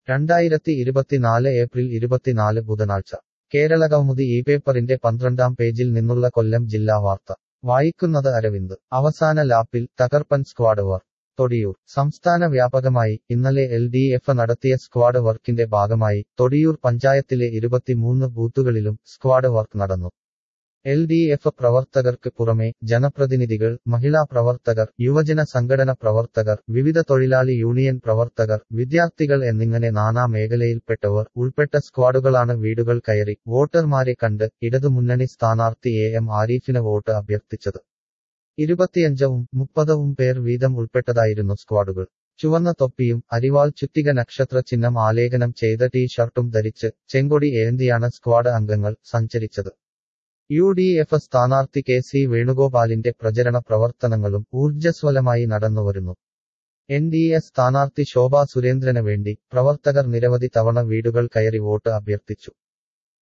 രണ്ടായിരത്തി ഇരുപത്തിനാല് ഏപ്രിൽ ഇരുപത്തിനാല് ബുധനാഴ്ച കേരള കൗമുദി ഈ പേപ്പറിന്റെ പന്ത്രണ്ടാം പേജിൽ നിന്നുള്ള കൊല്ലം ജില്ലാ വാർത്ത വായിക്കുന്നത് അരവിന്ദ് അവസാന ലാപ്പിൽ തകർപ്പൻ സ്ക്വാഡ് വർ തൊടിയൂർ സംസ്ഥാന വ്യാപകമായി ഇന്നലെ എൽ ഡി എഫ് നടത്തിയ സ്ക്വാഡ് വർക്കിന്റെ ഭാഗമായി തൊടിയൂർ പഞ്ചായത്തിലെ ഇരുപത്തിമൂന്ന് ബൂത്തുകളിലും സ്ക്വാഡ് വർക്ക് നടന്നു എൽ ഡി എഫ് പ്രവർത്തകർക്ക് പുറമെ ജനപ്രതിനിധികൾ മഹിളാ പ്രവർത്തകർ യുവജന സംഘടന പ്രവർത്തകർ വിവിധ തൊഴിലാളി യൂണിയൻ പ്രവർത്തകർ വിദ്യാർത്ഥികൾ എന്നിങ്ങനെ നാനാ മേഖലയിൽപ്പെട്ടവർ ഉൾപ്പെട്ട സ്ക്വാഡുകളാണ് വീടുകൾ കയറി വോട്ടർമാരെ കണ്ട് ഇടതുമുന്നണി സ്ഥാനാർത്ഥി എ എം ആരിഫിന് വോട്ട് അഭ്യർത്ഥിച്ചത് ഇരുപത്തിയഞ്ചവും മുപ്പതവും പേർ വീതം ഉൾപ്പെട്ടതായിരുന്നു സ്ക്വാഡുകൾ ചുവന്ന തൊപ്പിയും അരിവാൾ ചുറ്റിക നക്ഷത്ര ചിഹ്നം ആലേഖനം ചെയ്ത ടീ ഷർട്ടും ധരിച്ച് ചെങ്കൊടി ഏന്തിയാണ് സ്ക്വാഡ് അംഗങ്ങൾ സഞ്ചരിച്ചത് യു ഡി എഫ് സ്ഥാനാർത്ഥി കെ സി വേണുഗോപാലിന്റെ പ്രചരണ പ്രവർത്തനങ്ങളും ഊർജ്ജസ്വലമായി നടന്നുവരുന്നു എൻ ഡി എ സ്ഥാനാർത്ഥി ശോഭാ സുരേന്ദ്രന് വേണ്ടി പ്രവർത്തകർ നിരവധി തവണ വീടുകൾ കയറി വോട്ട് അഭ്യർത്ഥിച്ചു